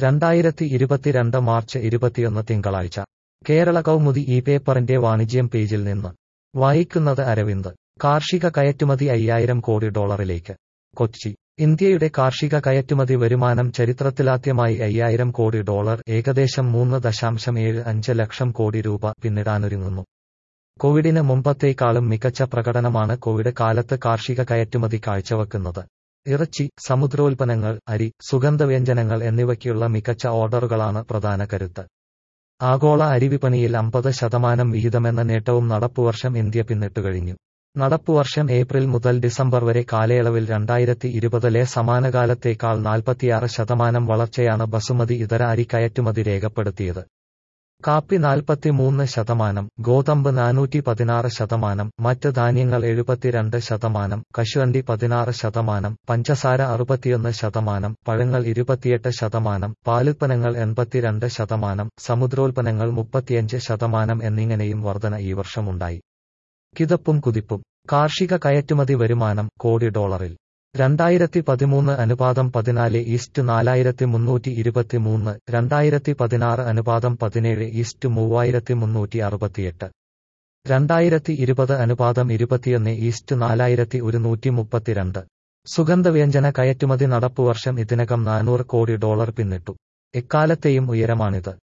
രണ്ടായിരത്തി ഇരുപത്തിരണ്ട് മാർച്ച് ഇരുപത്തിയൊന്ന് തിങ്കളാഴ്ച കേരള കൗമുദി ഈ പേപ്പറിന്റെ വാണിജ്യം പേജിൽ നിന്ന് വായിക്കുന്നത് അരവിന്ദ് കാർഷിക കയറ്റുമതി അയ്യായിരം കോടി ഡോളറിലേക്ക് കൊച്ചി ഇന്ത്യയുടെ കാർഷിക കയറ്റുമതി വരുമാനം ചരിത്രത്തിലാദ്യമായി അയ്യായിരം കോടി ഡോളർ ഏകദേശം മൂന്ന് ദശാംശം ഏഴ് അഞ്ച് ലക്ഷം കോടി രൂപ പിന്നിടാനൊരുങ്ങുന്നു കോവിഡിന് മുമ്പത്തേക്കാളും മികച്ച പ്രകടനമാണ് കോവിഡ് കാലത്ത് കാർഷിക കയറ്റുമതി കാഴ്ചവെക്കുന്നത് ഇറച്ചി സമുദ്രോൽപ്പന്നങ്ങൾ അരി സുഗന്ധവ്യഞ്ജനങ്ങൾ എന്നിവയ്ക്കുള്ള മികച്ച ഓർഡറുകളാണ് പ്രധാന കരുത്ത് ആഗോള അരിവിപണിയിൽ അമ്പത് ശതമാനം വിഹിതമെന്ന നേട്ടവും നടപ്പുവർഷം ഇന്ത്യ പിന്നിട്ടുകഴിഞ്ഞു നടപ്പുവർഷം ഏപ്രിൽ മുതൽ ഡിസംബർ വരെ കാലയളവിൽ രണ്ടായിരത്തി ഇരുപതിലെ സമാനകാലത്തേക്കാൾ നാൽപ്പത്തിയാറ് ശതമാനം വളർച്ചയാണ് ബസുമതി ഇതര അരി കയറ്റുമതി രേഖപ്പെടുത്തിയത് കാപ്പി നാൽപ്പത്തിമൂന്ന് ശതമാനം ഗോതമ്പ് നാനൂറ്റി പതിനാറ് ശതമാനം മറ്റ് ധാന്യങ്ങൾ എഴുപത്തിരണ്ട് ശതമാനം കശുവണ്ടി പതിനാറ് ശതമാനം പഞ്ചസാര അറുപത്തിയൊന്ന് ശതമാനം പഴങ്ങൾ ഇരുപത്തിയെട്ട് ശതമാനം പാലുൽപ്പന്നങ്ങൾ എൺപത്തിരണ്ട് ശതമാനം സമുദ്രോൽപ്പന്നങ്ങൾ മുപ്പത്തിയഞ്ച് ശതമാനം എന്നിങ്ങനെയും വർധന ഈ വർഷമുണ്ടായി കിതപ്പും കുതിപ്പും കാർഷിക കയറ്റുമതി വരുമാനം കോടി ഡോളറിൽ രണ്ടായിരത്തി പതിമൂന്ന് അനുപാതം പതിനാല് ഈസ്റ്റ് നാലായിരത്തി മുന്നൂറ്റി ഇരുപത്തിമൂന്ന് രണ്ടായിരത്തി പതിനാറ് അനുപാതം പതിനേഴ് ഈസ്റ്റ് മൂവായിരത്തി മുന്നൂറ്റി അറുപത്തിയെട്ട് രണ്ടായിരത്തി ഇരുപത് അനുപാതം ഇരുപത്തിയൊന്ന് ഈസ്റ്റ് നാലായിരത്തി ഒരുന്നൂറ്റി മുപ്പത്തിരണ്ട് സുഗന്ധവ്യഞ്ജന കയറ്റുമതി നടപ്പുവർഷം ഇതിനകം നാനൂറ് കോടി ഡോളർ പിന്നിട്ടു എക്കാലത്തെയും ഉയരമാണിത്